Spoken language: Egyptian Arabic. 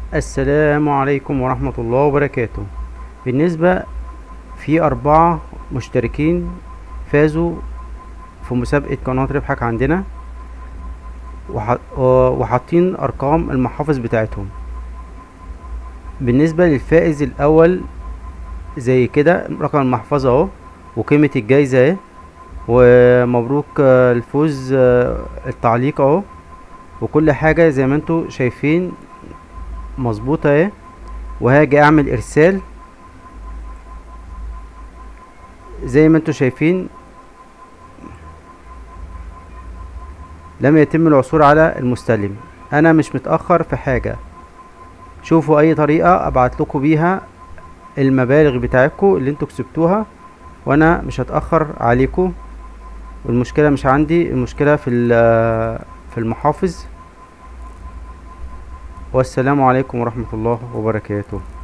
السلام عليكم ورحمة الله وبركاته بالنسبة في أربعة مشتركين فازوا في مسابقة قناة ربحك عندنا وح- وحاطين أرقام المحافظ بتاعتهم بالنسبة للفائز الأول زي كده رقم المحفظة اهو وقيمة الجايزة اهي ومبروك آه، الفوز آه، التعليق اهو وكل حاجة زي ما انتوا شايفين مظبوطة اهي وهاجي اعمل ارسال زي ما انتوا شايفين لم يتم العثور على المستلم انا مش متأخر في حاجة شوفوا اي طريقة ابعت لكم بيها المبالغ بتاعتكم اللي انتوا كسبتوها وانا مش هتأخر عليكم والمشكلة مش عندي المشكلة في ال- في المحافظ والسلام عليكم ورحمة الله وبركاته